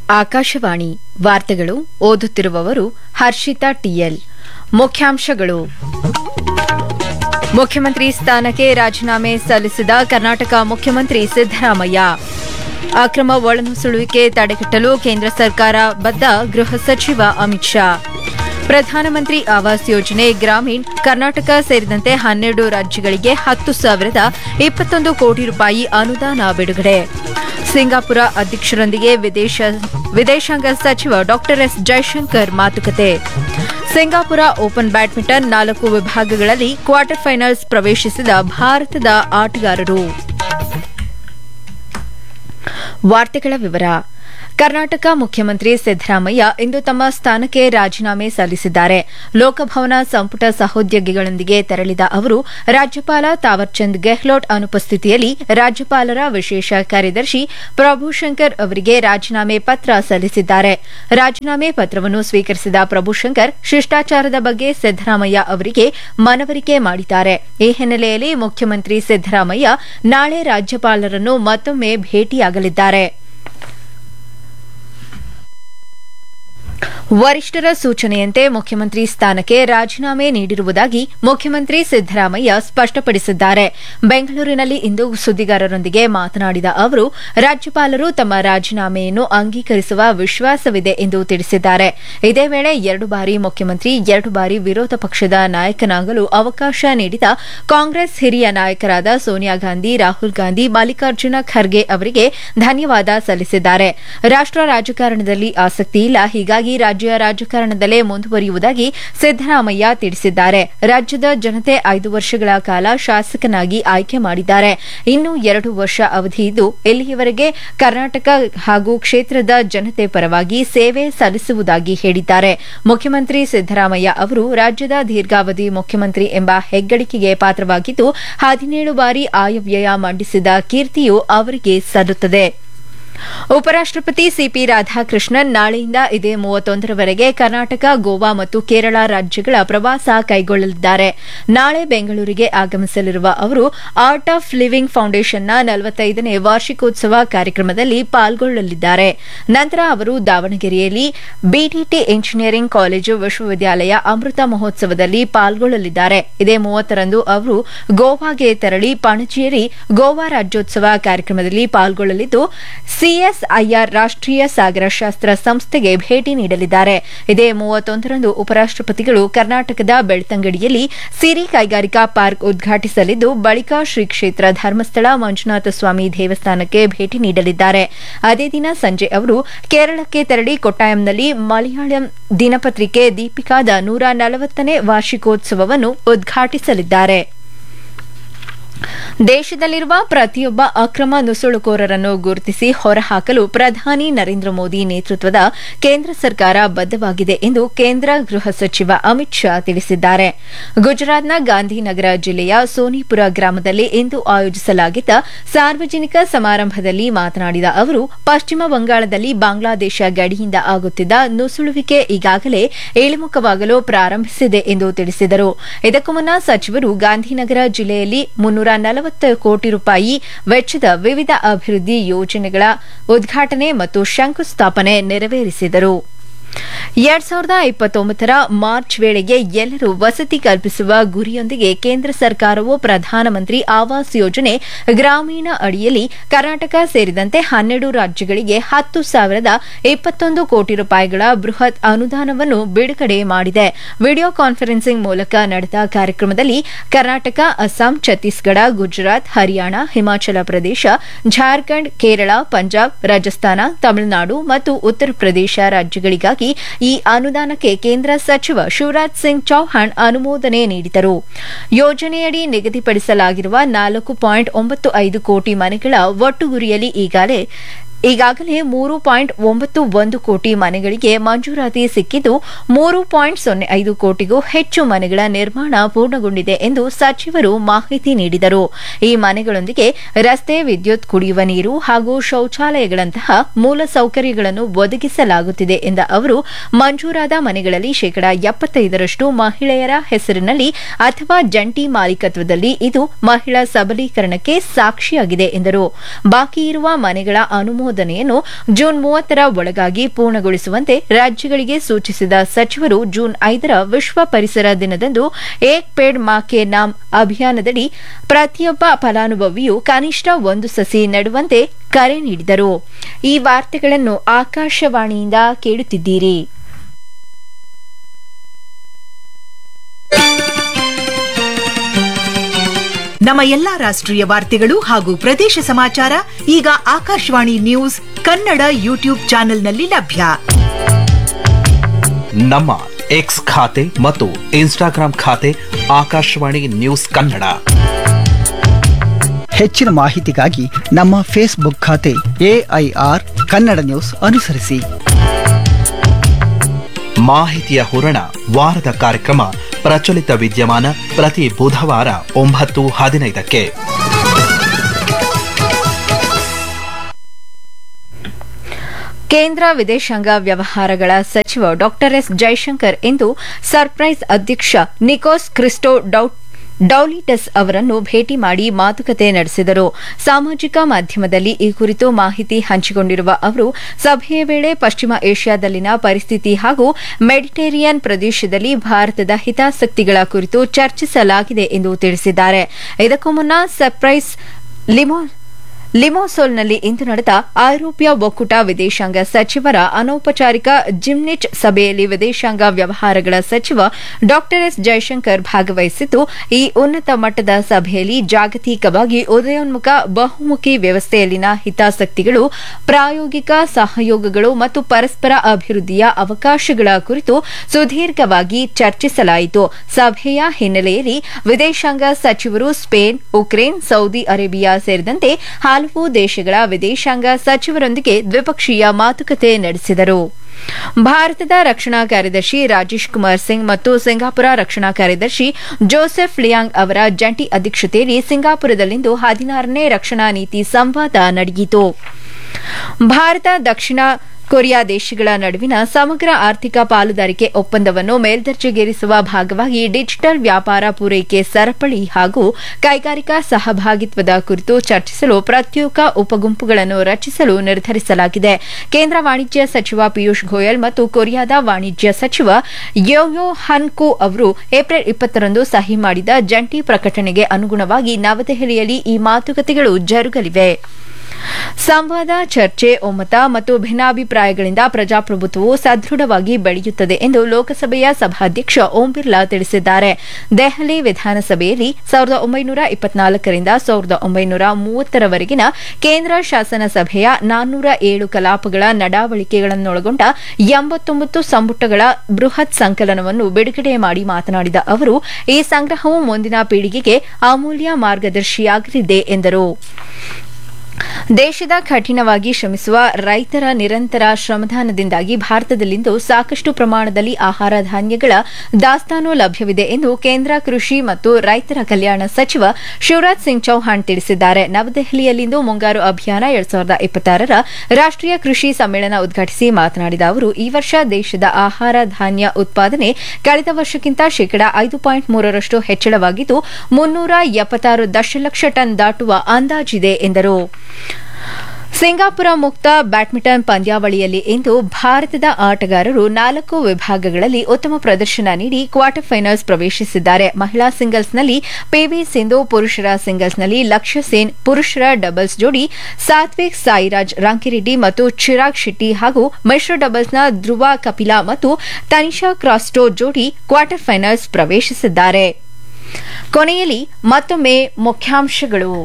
ಆಕಾಶವಾಣಿ ವಾರ್ತೆಗಳು ಓದುತ್ತಿರುವವರು ಹರ್ಷಿತಾ ಟಿಎಲ್ ಮುಖ್ಯಾಂಶಗಳು ಮುಖ್ಯಮಂತ್ರಿ ಸ್ಥಾನಕ್ಕೆ ರಾಜೀನಾಮೆ ಸಲ್ಲಿಸಿದ ಕರ್ನಾಟಕ ಮುಖ್ಯಮಂತ್ರಿ ಸಿದ್ದರಾಮಯ್ಯ ಅಕ್ರಮ ಒಳನುಸುಳುವಿಕೆ ತಡೆಗಟ್ಟಲು ಕೇಂದ್ರ ಸರ್ಕಾರ ಬದ್ಧ ಗೃಹ ಸಚಿವ ಅಮಿತ್ ಶಾ ಪ್ರಧಾನಮಂತ್ರಿ ಆವಾಸ್ ಯೋಜನೆ ಗ್ರಾಮೀಣ್ ಕರ್ನಾಟಕ ಸೇರಿದಂತೆ ಹನ್ನೆರಡು ರಾಜ್ಯಗಳಿಗೆ ಹತ್ತು ಸಾವಿರದ ಇಪ್ಪತ್ತೊಂದು ಕೋಟಿ ರೂಪಾಯಿ ಅನುದಾನ ಬಿಡುಗಡೆ ಸಿಂಗಾಪುರ ಅಧ್ಯಕ್ಷರೊಂದಿಗೆ ವಿದೇಶ ವಿದೇಶಾಂಗ ಸಚಿವ ಡಾ ಎಸ್ ಜೈಶಂಕರ್ ಮಾತುಕತೆ ಸಿಂಗಾಪುರ ಓಪನ್ ಬ್ಯಾಡ್ಮಿಂಟನ್ ನಾಲ್ಕು ವಿಭಾಗಗಳಲ್ಲಿ ಕ್ವಾರ್ಟರ್ ಫೈನಲ್ಸ್ ಪ್ರವೇಶಿಸಿದ ಭಾರತದ ಆಟಗಾರರು ವಾರ್ತೆಗಳ ವಿವರ ಕರ್ನಾಟಕ ಮುಖ್ಯಮಂತ್ರಿ ಸಿದ್ದರಾಮಯ್ಯ ಇಂದು ತಮ್ಮ ಸ್ಥಾನಕ್ಕೆ ರಾಜೀನಾಮೆ ಸಲ್ಲಿಸಿದ್ದಾರೆ ಲೋಕಭವನ ಸಂಪುಟ ಸಹೋದ್ಯೋಗಿಗಳೊಂದಿಗೆ ತೆರಳಿದ ಅವರು ರಾಜ್ಯಪಾಲ ತಾವರ್ಚಂದ್ ಗೆಹ್ಲೋಟ್ ಅನುಪಸ್ಥಿತಿಯಲ್ಲಿ ರಾಜ್ಯಪಾಲರ ವಿಶೇಷ ಕಾರ್ಯದರ್ಶಿ ಪ್ರಭುಶಂಕರ್ ಅವರಿಗೆ ರಾಜೀನಾಮೆ ಪತ್ರ ಸಲ್ಲಿಸಿದ್ದಾರೆ ರಾಜೀನಾಮೆ ಪತ್ರವನ್ನು ಸ್ವೀಕರಿಸಿದ ಪ್ರಭುಶಂಕರ್ ಶಿಷ್ಟಾಚಾರದ ಬಗ್ಗೆ ಸಿದ್ದರಾಮಯ್ಯ ಅವರಿಗೆ ಮನವರಿಕೆ ಮಾಡಿದ್ದಾರೆ ಈ ಹಿನ್ನೆಲೆಯಲ್ಲಿ ಮುಖ್ಯಮಂತ್ರಿ ಸಿದ್ದರಾಮಯ್ಯ ನಾಳೆ ರಾಜ್ಯಪಾಲರನ್ನು ಮತ್ತೊಮ್ಮೆ ಭೇಟಿಯಾಗಲಿದ್ದಾರೆ ವರಿಷ್ಠರ ಸೂಚನೆಯಂತೆ ಮುಖ್ಯಮಂತ್ರಿ ಸ್ಥಾನಕ್ಕೆ ರಾಜೀನಾಮೆ ನೀಡಿರುವುದಾಗಿ ಮುಖ್ಯಮಂತ್ರಿ ಸಿದ್ದರಾಮಯ್ಯ ಸ್ಪಷ್ಟಪಡಿಸಿದ್ದಾರೆ ಬೆಂಗಳೂರಿನಲ್ಲಿ ಇಂದು ಸುದ್ದಿಗಾರರೊಂದಿಗೆ ಮಾತನಾಡಿದ ಅವರು ರಾಜ್ಯಪಾಲರು ತಮ್ಮ ರಾಜೀನಾಮೆಯನ್ನು ಅಂಗೀಕರಿಸುವ ವಿಶ್ವಾಸವಿದೆ ಎಂದು ತಿಳಿಸಿದ್ದಾರೆ ಇದೇ ವೇಳೆ ಎರಡು ಬಾರಿ ಮುಖ್ಯಮಂತ್ರಿ ಎರಡು ಬಾರಿ ವಿರೋಧ ಪಕ್ಷದ ನಾಯಕನಾಗಲು ಅವಕಾಶ ನೀಡಿದ ಕಾಂಗ್ರೆಸ್ ಹಿರಿಯ ನಾಯಕರಾದ ಸೋನಿಯಾ ಗಾಂಧಿ ರಾಹುಲ್ ಗಾಂಧಿ ಮಲ್ಲಿಕಾರ್ಜುನ ಖರ್ಗೆ ಅವರಿಗೆ ಧನ್ಯವಾದ ಸಲ್ಲಿಸಿದ್ದಾರೆ ರಾಷ್ಟ ರಾಜಕಾರಣದಲ್ಲಿ ಆಸಕ್ತಿ ಇಲ್ಲ ಹೀಗಾಗಿ ರಾಜ್ಯ ರಾಜಕಾರಣದಲ್ಲೇ ಮುಂದುವರಿಯುವುದಾಗಿ ಸಿದ್ದರಾಮಯ್ಯ ತಿಳಿಸಿದ್ದಾರೆ ರಾಜ್ಯದ ಜನತೆ ಐದು ವರ್ಷಗಳ ಕಾಲ ಶಾಸಕನಾಗಿ ಆಯ್ಕೆ ಮಾಡಿದ್ದಾರೆ ಇನ್ನು ಎರಡು ವರ್ಷ ಅವಧಿ ಇದ್ದು ಇಲ್ಲಿಯವರೆಗೆ ಕರ್ನಾಟಕ ಹಾಗೂ ಕ್ಷೇತ್ರದ ಜನತೆ ಪರವಾಗಿ ಸೇವೆ ಸಲ್ಲಿಸುವುದಾಗಿ ಹೇಳಿದ್ದಾರೆ ಮುಖ್ಯಮಂತ್ರಿ ಸಿದ್ದರಾಮಯ್ಯ ಅವರು ರಾಜ್ಯದ ದೀರ್ಘಾವಧಿ ಮುಖ್ಯಮಂತ್ರಿ ಎಂಬ ಹೆಗ್ಗಳಿಕೆಗೆ ಪಾತ್ರವಾಗಿದ್ದು ಹದಿನೇಳು ಬಾರಿ ಆಯವ್ಯಯ ಮಂಡಿಸಿದ ಕೀರ್ತಿಯು ಅವರಿಗೆ ಸಲ್ಲುತ್ತದೆ ಉಪರಾಷ್ಟಪತಿ ಸಿಪಿ ರಾಧಾಕೃಷ್ಣನ್ ನಾಳೆಯಿಂದ ಇದೇ ಮೂವತ್ತೊಂದರವರೆಗೆ ಕರ್ನಾಟಕ ಗೋವಾ ಮತ್ತು ಕೇರಳ ರಾಜ್ಯಗಳ ಪ್ರವಾಸ ಕೈಗೊಳ್ಳಲಿದ್ದಾರೆ ನಾಳೆ ಬೆಂಗಳೂರಿಗೆ ಆಗಮಿಸಲಿರುವ ಅವರು ಆರ್ಟ್ ಆಫ್ ಲಿವಿಂಗ್ ಫೌಂಡೇಶನ್ನ ನಲವತ್ತೈದನೇ ವಾರ್ಷಿಕೋತ್ಸವ ಕಾರ್ಯಕ್ರಮದಲ್ಲಿ ಪಾಲ್ಗೊಳ್ಳಲಿದ್ದಾರೆ ನಂತರ ಅವರು ದಾವಣಗೆರೆಯಲ್ಲಿ ಬಿಟಿಟಿ ಇಂಜಿನಿಯರಿಂಗ್ ಕಾಲೇಜು ವಿಶ್ವವಿದ್ಯಾಲಯ ಅಮೃತ ಮಹೋತ್ಸವದಲ್ಲಿ ಪಾಲ್ಗೊಳ್ಳಲಿದ್ದಾರೆ ಇದೇ ಮೂವತ್ತರಂದು ಅವರು ಗೋವಾಗೆ ತೆರಳಿ ಪಣಜಿಯಲ್ಲಿ ಗೋವಾ ರಾಜ್ಯೋತ್ಸವ ಕಾರ್ಯಕ್ರಮದಲ್ಲಿ ಪಾಲ್ಗೊಳ್ಳಲಿದ್ದು ಸಿಎಸ್ಐಆರ್ ರಾಷ್ಟೀಯ ಸಾಗರಶಾಸ್ತ್ರ ಸಂಸ್ಥೆಗೆ ಭೇಟಿ ನೀಡಲಿದ್ದಾರೆ ಇದೇ ಮೂವತ್ತೊಂದರಂದು ಉಪರಾಷ್ಟಪತಿಗಳು ಕರ್ನಾಟಕದ ಬೆಳ್ತಂಗಡಿಯಲ್ಲಿ ಸಿರಿ ಕೈಗಾರಿಕಾ ಪಾರ್ಕ್ ಉದ್ಘಾಟಿಸಲಿದ್ದು ಬಳಿಕ ಶ್ರೀ ಕ್ಷೇತ್ರ ಧರ್ಮಸ್ಥಳ ಮಂಜುನಾಥ ಸ್ವಾಮಿ ದೇವಸ್ಥಾನಕ್ಕೆ ಭೇಟಿ ನೀಡಲಿದ್ದಾರೆ ಅದೇ ದಿನ ಸಂಜೆ ಅವರು ಕೇರಳಕ್ಕೆ ತೆರಳಿ ಕೊಟ್ಟಾಯಂನಲ್ಲಿ ಮಲಯಾಳಂ ದಿನಪತ್ರಿಕೆ ದೀಪಿಕಾದ ನೂರ ನಲವತ್ತನೇ ವಾರ್ಷಿಕೋತ್ಸವವನ್ನು ಉದ್ಘಾಟಿಸಲಿದ್ದಾರೆ ದೇಶದಲ್ಲಿರುವ ಪ್ರತಿಯೊಬ್ಬ ಅಕ್ರಮ ನುಸುಳುಕೋರರನ್ನು ಗುರುತಿಸಿ ಹೊರಹಾಕಲು ಪ್ರಧಾನಿ ನರೇಂದ್ರ ಮೋದಿ ನೇತೃತ್ವದ ಕೇಂದ್ರ ಸರ್ಕಾರ ಬದ್ದವಾಗಿದೆ ಎಂದು ಕೇಂದ್ರ ಗೃಹ ಸಚಿವ ಅಮಿತ್ ಶಾ ತಿಳಿಸಿದ್ದಾರೆ ಗುಜರಾತ್ನ ಗಾಂಧಿನಗರ ಜಿಲ್ಲೆಯ ಸೋನಿಪುರ ಗ್ರಾಮದಲ್ಲಿ ಇಂದು ಆಯೋಜಿಸಲಾಗಿದ್ದ ಸಾರ್ವಜನಿಕ ಸಮಾರಂಭದಲ್ಲಿ ಮಾತನಾಡಿದ ಅವರು ಪಶ್ಚಿಮ ಬಂಗಾಳದಲ್ಲಿ ಬಾಂಗ್ಲಾದೇಶ ಗಡಿಯಿಂದ ಆಗುತ್ತಿದ್ದ ನುಸುಳುವಿಕೆ ಈಗಾಗಲೇ ಇಳಿಮುಖವಾಗಲು ಪ್ರಾರಂಭಿಸಿದೆ ಎಂದು ತಿಳಿಸಿದರು ಇದಕ್ಕೂ ಮುನ್ನ ಸಚಿವರು ಗಾಂಧಿನಗರ ಜಿಲ್ಲೆಯಲ್ಲಿ ಮುನ್ನೂರ ನಲವತ್ತು ಕೋಟಿ ರೂಪಾಯಿ ವೆಚ್ಚದ ವಿವಿಧ ಅಭಿವೃದ್ಧಿ ಯೋಜನೆಗಳ ಉದ್ಘಾಟನೆ ಮತ್ತು ಶಂಕುಸ್ಥಾಪನೆ ನೆರವೇರಿಸಿದರು ಎರಡ್ ಸಾವಿರದ ಇಪ್ಪತ್ತೊಂಬತ್ತರ ಮಾರ್ಚ್ ವೇಳೆಗೆ ಎಲ್ಲರೂ ವಸತಿ ಕಲ್ಪಿಸುವ ಗುರಿಯೊಂದಿಗೆ ಕೇಂದ್ರ ಸರ್ಕಾರವು ಪ್ರಧಾನಮಂತ್ರಿ ಆವಾಸ್ ಯೋಜನೆ ಗ್ರಾಮೀಣ ಅಡಿಯಲ್ಲಿ ಕರ್ನಾಟಕ ಸೇರಿದಂತೆ ಹನ್ನೆರಡು ರಾಜ್ಯಗಳಿಗೆ ಹತ್ತು ಸಾವಿರದ ಇಪ್ಪತ್ತೊಂದು ಕೋಟಿ ರೂಪಾಯಿಗಳ ಬೃಹತ್ ಅನುದಾನವನ್ನು ಬಿಡುಗಡೆ ಮಾಡಿದೆ ವಿಡಿಯೋ ಕಾನ್ಫರೆನ್ಸಿಂಗ್ ಮೂಲಕ ನಡೆದ ಕಾರ್ಯಕ್ರಮದಲ್ಲಿ ಕರ್ನಾಟಕ ಅಸ್ಸಾಂ ಛತ್ತೀಸ್ಗಢ ಗುಜರಾತ್ ಹರಿಯಾಣ ಹಿಮಾಚಲ ಪ್ರದೇಶ ಜಾರ್ಖಂಡ್ ಕೇರಳ ಪಂಜಾಬ್ ರಾಜಸ್ಥಾನ ತಮಿಳುನಾಡು ಮತ್ತು ಉತ್ತರ ಪ್ರದೇಶ ರಾಜ್ಯಗಳಿಗಾಗಿ ಈ ಅನುದಾನಕ್ಕೆ ಕೇಂದ್ರ ಸಚಿವ ಶಿವರಾಜ್ ಸಿಂಗ್ ಚೌಹಾಣ್ ಅನುಮೋದನೆ ನೀಡಿದರು ಯೋಜನೆಯಡಿ ನಿಗದಿಪಡಿಸಲಾಗಿರುವ ನಾಲ್ಕು ಪಾಯಿಂಟ್ ಒಂಬತ್ತು ಐದು ಕೋಟಿ ಮನೆಗಳ ಒಟ್ಟು ಗುರಿಯಲ್ಲಿ ಈಗಾಗಲೇ ಈಗಾಗಲೇ ಮೂರು ಪಾಯಿಂಟ್ ಒಂಬತ್ತು ಒಂದು ಕೋಟಿ ಮನೆಗಳಿಗೆ ಮಂಜೂರಾತಿ ಸಿಕ್ಕಿದ್ದು ಮೂರು ಪಾಯಿಂಟ್ ಸೊನ್ನೆ ಐದು ಕೋಟಿಗೂ ಹೆಚ್ಚು ಮನೆಗಳ ನಿರ್ಮಾಣ ಪೂರ್ಣಗೊಂಡಿದೆ ಎಂದು ಸಚಿವರು ಮಾಹಿತಿ ನೀಡಿದರು ಈ ಮನೆಗಳೊಂದಿಗೆ ರಸ್ತೆ ವಿದ್ಯುತ್ ಕುಡಿಯುವ ನೀರು ಹಾಗೂ ಶೌಚಾಲಯಗಳಂತಹ ಮೂಲಸೌಕರ್ಯಗಳನ್ನು ಒದಗಿಸಲಾಗುತ್ತಿದೆ ಎಂದ ಅವರು ಮಂಜೂರಾದ ಮನೆಗಳಲ್ಲಿ ಶೇಕಡಾ ಎಪ್ಪತ್ತೈದರಷ್ಟು ಮಹಿಳೆಯರ ಹೆಸರಿನಲ್ಲಿ ಅಥವಾ ಜಂಟಿ ಮಾಲೀಕತ್ವದಲ್ಲಿ ಇದು ಮಹಿಳಾ ಸಬಲೀಕರಣಕ್ಕೆ ಸಾಕ್ಷಿಯಾಗಿದೆ ಎಂದರು ಬಾಕಿ ಇರುವ ಮನೆಗಳ ಅನುಮೋದನೆ ಅನುಮೋದನೆಯನ್ನು ಜೂನ್ ಮೂವತ್ತರ ಒಳಗಾಗಿ ಪೂರ್ಣಗೊಳಿಸುವಂತೆ ರಾಜ್ಯಗಳಿಗೆ ಸೂಚಿಸಿದ ಸಚಿವರು ಜೂನ್ ಐದರ ವಿಶ್ವ ಪರಿಸರ ದಿನದಂದು ಏಕ್ ಪೇಡ್ ಮಾ ಕೆ ನಾಮ್ ಅಭಿಯಾನದಡಿ ಪ್ರತಿಯೊಬ್ಬ ಫಲಾನುಭವಿಯು ಕನಿಷ್ಠ ಒಂದು ಸಸಿ ನೆಡುವಂತೆ ಕರೆ ನೀಡಿದರು ಈ ವಾರ್ತೆಗಳನ್ನು ಆಕಾಶವಾಣಿಯಿಂದ ಕೇಳುತ್ತಿದ್ದೀರಿ ನಮ್ಮ ಎಲ್ಲಾ ರಾಷ್ಟ್ರೀಯ ವಾರ್ತೆಗಳು ಹಾಗೂ ಪ್ರದೇಶ ಸಮಾಚಾರ ಈಗ ಆಕಾಶವಾಣಿ ನ್ಯೂಸ್ ಕನ್ನಡ ಯೂಟ್ಯೂಬ್ ಚಾನೆಲ್ನಲ್ಲಿ ಲಭ್ಯ ನಮ್ಮ ಎಕ್ಸ್ ಖಾತೆ ಮತ್ತು ಇನ್ಸ್ಟಾಗ್ರಾಂ ಖಾತೆ ಆಕಾಶವಾಣಿ ನ್ಯೂಸ್ ಕನ್ನಡ ಹೆಚ್ಚಿನ ಮಾಹಿತಿಗಾಗಿ ನಮ್ಮ ಫೇಸ್ಬುಕ್ ಖಾತೆ ಎಐಆರ್ ಕನ್ನಡ ನ್ಯೂಸ್ ಅನುಸರಿಸಿ ಮಾಹಿತಿಯ ಹೂರಣ ವಾರದ ಕಾರ್ಯಕ್ರಮ ಪ್ರಚಲಿತ ವಿದ್ಯಮಾನ ಪ್ರತಿ ಬುಧವಾರ ಒಂಬತ್ತು ಹದಿನೈದಕ್ಕೆ ಕೇಂದ್ರ ವಿದೇಶಾಂಗ ವ್ಯವಹಾರಗಳ ಸಚಿವ ಡಾ ಎಸ್ ಜೈಶಂಕರ್ ಇಂದು ಸರ್ಪ್ರೈಸ್ ಅಧ್ಯಕ್ಷ ನಿಕೋಸ್ ಕ್ರಿಸ್ಟೋ ಡೌಟ್ ಡೌಲಿಟಸ್ ಅವರನ್ನು ಭೇಟಿ ಮಾಡಿ ಮಾತುಕತೆ ನಡೆಸಿದರು ಸಾಮಾಜಿಕ ಮಾಧ್ಯಮದಲ್ಲಿ ಈ ಕುರಿತು ಮಾಹಿತಿ ಹಂಚಿಕೊಂಡಿರುವ ಅವರು ಸಭೆಯ ವೇಳೆ ಪಶ್ಚಿಮ ಏಷ್ಯಾದಲ್ಲಿನ ಪರಿಸ್ಥಿತಿ ಹಾಗೂ ಮೆಡಿಟೇರಿಯನ್ ಪ್ರದೇಶದಲ್ಲಿ ಭಾರತದ ಹಿತಾಸಕ್ತಿಗಳ ಕುರಿತು ಚರ್ಚಿಸಲಾಗಿದೆ ಎಂದು ತಿಳಿಸಿದ್ದಾರೆ ಇದಕ್ಕೂ ಮುನ್ನ ಸರ್ಪ್ರೈಸ್ ಲಿಮೋ ಲಿಮೋಸೋಲ್ನಲ್ಲಿ ಇಂದು ನಡೆದ ಐರೋಪ್ಯ ಒಕ್ಕೂಟ ವಿದೇಶಾಂಗ ಸಚಿವರ ಅನೌಪಚಾರಿಕ ಜಿಮ್ನಿಚ್ ಸಭೆಯಲ್ಲಿ ವಿದೇಶಾಂಗ ವ್ಯವಹಾರಗಳ ಸಚಿವ ಡಾ ಎಸ್ ಜೈಶಂಕರ್ ಭಾಗವಹಿಸಿದ್ದು ಈ ಉನ್ನತ ಮಟ್ಟದ ಸಭೆಯಲ್ಲಿ ಜಾಗತಿಕವಾಗಿ ಉದಯೋನ್ಮುಖ ಬಹುಮುಖಿ ವ್ಯವಸ್ಥೆಯಲ್ಲಿನ ಹಿತಾಸಕ್ತಿಗಳು ಪ್ರಾಯೋಗಿಕ ಸಹಯೋಗಗಳು ಮತ್ತು ಪರಸ್ಪರ ಅಭಿವೃದ್ಧಿಯ ಅವಕಾಶಗಳ ಕುರಿತು ಸುದೀರ್ಘವಾಗಿ ಚರ್ಚಿಸಲಾಯಿತು ಸಭೆಯ ಹಿನ್ನೆಲೆಯಲ್ಲಿ ವಿದೇಶಾಂಗ ಸಚಿವರು ಸ್ಪೇನ್ ಉಕ್ರೇನ್ ಸೌದಿ ಅರೇಬಿಯಾ ಸೇರಿದಂತೆ ಹಲವು ದೇಶಗಳ ವಿದೇಶಾಂಗ ಸಚಿವರೊಂದಿಗೆ ದ್ವಿಪಕ್ಷೀಯ ಮಾತುಕತೆ ನಡೆಸಿದರು ಭಾರತದ ರಕ್ಷಣಾ ಕಾರ್ಯದರ್ಶಿ ರಾಜೇಶ್ ಕುಮಾರ್ ಸಿಂಗ್ ಮತ್ತು ಸಿಂಗಾಪುರ ರಕ್ಷಣಾ ಕಾರ್ಯದರ್ಶಿ ಜೋಸೆಫ್ ಲಿಯಾಂಗ್ ಅವರ ಜಂಟಿ ಅಧ್ಯಕ್ಷತೆಯಲ್ಲಿ ಸಿಂಗಾಪುರದಲ್ಲಿಂದು ಹದಿನಾರನೇ ರಕ್ಷಣಾ ನೀತಿ ಸಂವಾದ ನಡೆಯಿತು ಭಾರತ ದಕ್ಷಿಣ ಕೊರಿಯಾ ದೇಶಗಳ ನಡುವಿನ ಸಮಗ್ರ ಆರ್ಥಿಕ ಪಾಲುದಾರಿಕೆ ಒಪ್ಪಂದವನ್ನು ಮೇಲ್ದರ್ಜೆಗೇರಿಸುವ ಭಾಗವಾಗಿ ಡಿಜಿಟಲ್ ವ್ಯಾಪಾರ ಪೂರೈಕೆ ಸರಪಳಿ ಹಾಗೂ ಕೈಗಾರಿಕಾ ಸಹಭಾಗಿತ್ವದ ಕುರಿತು ಚರ್ಚಿಸಲು ಪ್ರತ್ಯೇಕ ಉಪಗುಂಪುಗಳನ್ನು ರಚಿಸಲು ನಿರ್ಧರಿಸಲಾಗಿದೆ ಕೇಂದ್ರ ವಾಣಿಜ್ಯ ಸಚಿವ ಪಿಯೂಷ್ ಗೋಯಲ್ ಮತ್ತು ಕೊರಿಯಾದ ವಾಣಿಜ್ಯ ಸಚಿವ ಯೋಯೋ ಹನ್ಕು ಅವರು ಏಪ್ರಿಲ್ ಇಪ್ಪತ್ತರಂದು ಸಹಿ ಮಾಡಿದ ಜಂಟಿ ಪ್ರಕಟಣೆಗೆ ಅನುಗುಣವಾಗಿ ನವದೆಹಲಿಯಲ್ಲಿ ಈ ಮಾತುಕತೆಗಳು ಜರುಗಲಿವೆ ಸಂವಾದ ಚರ್ಚೆ ಒಮ್ಮತ ಮತ್ತು ಭಿನ್ನಾಭಿಪ್ರಾಯಗಳಿಂದ ಪ್ರಜಾಪ್ರಭುತ್ವವು ಸದೃಢವಾಗಿ ಬೆಳೆಯುತ್ತದೆ ಎಂದು ಲೋಕಸಭೆಯ ಸಭಾಧ್ಯಕ್ಷ ಓಂ ಬಿರ್ಲಾ ತಿಳಿಸಿದ್ದಾರೆ ದೆಹಲಿ ವಿಧಾನಸಭೆಯಲ್ಲಿ ಸಾವಿರದ ಒಂಬೈನೂರ ಇಪ್ಪತ್ನಾಲ್ಕರಿಂದ ಸಾವಿರದ ಒಂಬೈನೂರ ಮೂವತ್ತರವರೆಗಿನ ಕೇಂದ್ರ ಶಾಸನ ಸಭೆಯ ನಾನ್ನೂರ ಏಳು ಕಲಾಪಗಳ ನಡಾವಳಿಕೆಗಳನ್ನೊಳಗೊಂಡ ಎಂಬತ್ತೊಂಬತ್ತು ಸಂಪುಟಗಳ ಬೃಹತ್ ಸಂಕಲನವನ್ನು ಬಿಡುಗಡೆ ಮಾಡಿ ಮಾತನಾಡಿದ ಅವರು ಈ ಸಂಗ್ರಹವು ಮುಂದಿನ ಪೀಳಿಗೆಗೆ ಅಮೂಲ್ಯ ಮಾರ್ಗದರ್ಶಿಯಾಗಲಿದೆ ಎಂದರು ದೇಶದ ಕಠಿಣವಾಗಿ ಶ್ರಮಿಸುವ ರೈತರ ನಿರಂತರ ಶ್ರಮದಾನದಿಂದಾಗಿ ಭಾರತದಲ್ಲಿಂದು ಸಾಕಷ್ಟು ಪ್ರಮಾಣದಲ್ಲಿ ಆಹಾರ ಧಾನ್ಯಗಳ ದಾಸ್ತಾನು ಲಭ್ಯವಿದೆ ಎಂದು ಕೇಂದ್ರ ಕೃಷಿ ಮತ್ತು ರೈತರ ಕಲ್ಯಾಣ ಸಚಿವ ಶಿವರಾಜ್ ಸಿಂಗ್ ಚೌಹಾಣ್ ತಿಳಿಸಿದ್ದಾರೆ ನವದೆಹಲಿಯಲ್ಲಿಂದು ಮುಂಗಾರು ಅಭಿಯಾನ ಎರಡ್ ಸಾವಿರದ ಇಪ್ಪತ್ತಾರರ ರಾಷ್ಟೀಯ ಕೃಷಿ ಸಮ್ಮೇಳನ ಉದ್ಘಾಟಿಸಿ ಮಾತನಾಡಿದ ಅವರು ಈ ವರ್ಷ ದೇಶದ ಆಹಾರ ಧಾನ್ಯ ಉತ್ಪಾದನೆ ಕಳೆದ ವರ್ಷಕ್ಕಿಂತ ಶೇಕಡಾ ಐದು ಪಾಯಿಂಟ್ ಮೂರರಷ್ಟು ಹೆಚ್ಚಳವಾಗಿದ್ದು ಮುನ್ನೂರ ಎಪ್ಪತ್ತಾರು ದಶಲಕ್ಷ ಟನ್ ದಾಟುವ ಅಂದಾಜಿದೆ ಎಂದರು ಸಿಂಗಾಪುರ ಮುಕ್ತ ಬ್ಯಾಡ್ಮಿಂಟನ್ ಪಂದ್ಯಾವಳಿಯಲ್ಲಿ ಇಂದು ಭಾರತದ ಆಟಗಾರರು ನಾಲ್ಕು ವಿಭಾಗಗಳಲ್ಲಿ ಉತ್ತಮ ಪ್ರದರ್ಶನ ನೀಡಿ ಕ್ವಾರ್ಟರ್ ಫೈನಲ್ಸ್ ಪ್ರವೇಶಿಸಿದ್ದಾರೆ ಮಹಿಳಾ ಸಿಂಗಲ್ಸ್ನಲ್ಲಿ ಪಿವಿ ಸಿಂಧು ಪುರುಷರ ಸಿಂಗಲ್ಸ್ನಲ್ಲಿ ಲಕ್ಷ್ಯ ಸೇನ್ ಪುರುಷರ ಡಬಲ್ಸ್ ಜೋಡಿ ಸಾತ್ವಿಕ್ ಸಾಯಿರಾಜ್ ರಾಂಕಿರೆಡ್ಡಿ ಮತ್ತು ಚಿರಾಗ್ ಶೆಟ್ಟಿ ಹಾಗೂ ಮಿಶ್ರ ಡಬಲ್ಸ್ನ ಧ್ರುವ ಕಪಿಲಾ ಮತ್ತು ತನಿಷಾ ಕ್ರಾಸ್ಟೋ ಜೋಡಿ ಕ್ವಾರ್ಟರ್ ಫೈನಲ್ಸ್ ಪ್ರವೇಶಿಸಿದ್ದಾರೆ ಕೊನೆಯಲ್ಲಿ ಮತ್ತೊಮ್ಮೆ ಮುಖ್ಯಾಂಶಗಳು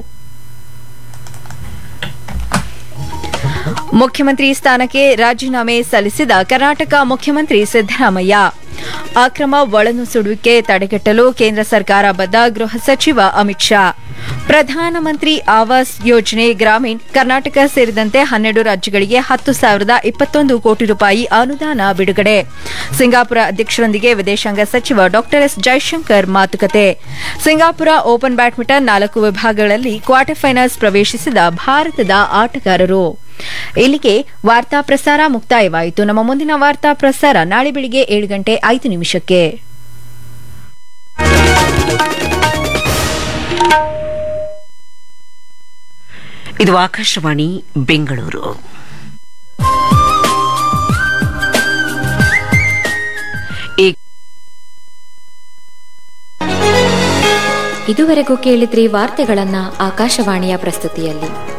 ಮುಖ್ಯಮಂತ್ರಿ ಸ್ಥಾನಕ್ಕೆ ರಾಜೀನಾಮೆ ಸಲ್ಲಿಸಿದ ಕರ್ನಾಟಕ ಮುಖ್ಯಮಂತ್ರಿ ಸಿದ್ದರಾಮಯ್ಯ ಅಕ್ರಮ ಒಳನುಸುಳುವಿಕೆ ತಡೆಗಟ್ಟಲು ಕೇಂದ್ರ ಸರ್ಕಾರ ಬದ್ಧ ಗೃಹ ಸಚಿವ ಅಮಿತ್ ಶಾ ಪ್ರಧಾನಮಂತ್ರಿ ಆವಾಸ್ ಯೋಜನೆ ಗ್ರಾಮೀಣ್ ಕರ್ನಾಟಕ ಸೇರಿದಂತೆ ಹನ್ನೆರಡು ರಾಜ್ಯಗಳಿಗೆ ಹತ್ತು ಸಾವಿರದ ಇಪ್ಪತ್ತೊಂದು ಕೋಟಿ ರೂಪಾಯಿ ಅನುದಾನ ಬಿಡುಗಡೆ ಸಿಂಗಾಪುರ ಅಧ್ಯಕ್ಷರೊಂದಿಗೆ ವಿದೇಶಾಂಗ ಸಚಿವ ಡಾ ಎಸ್ ಜೈಶಂಕರ್ ಮಾತುಕತೆ ಸಿಂಗಾಪುರ ಓಪನ್ ಬ್ಯಾಡ್ಮಿಂಟನ್ ನಾಲ್ಕು ವಿಭಾಗಗಳಲ್ಲಿ ಕ್ವಾರ್ಟರ್ ಫೈನಲ್ಸ್ ಪ್ರವೇಶಿಸಿದ ಭಾರತದ ಆಟಗಾರರು ಇಲ್ಲಿಗೆ ವಾರ್ತಾ ಪ್ರಸಾರ ಮುಕ್ತಾಯವಾಯಿತು ನಮ್ಮ ಮುಂದಿನ ವಾರ್ತಾ ಪ್ರಸಾರ ನಾಳೆ ಬೆಳಿಗ್ಗೆ ಏಳು ಗಂಟೆ ಐದು ನಿಮಿಷಕ್ಕೆ ಇದು ಆಕಾಶವಾಣಿ ಬೆಂಗಳೂರು ಇದುವರೆಗೂ ಕೇಳಿದ್ರಿ ವಾರ್ತೆಗಳನ್ನ ಆಕಾಶವಾಣಿಯ ಪ್ರಸ್ತುತಿಯಲ್ಲಿ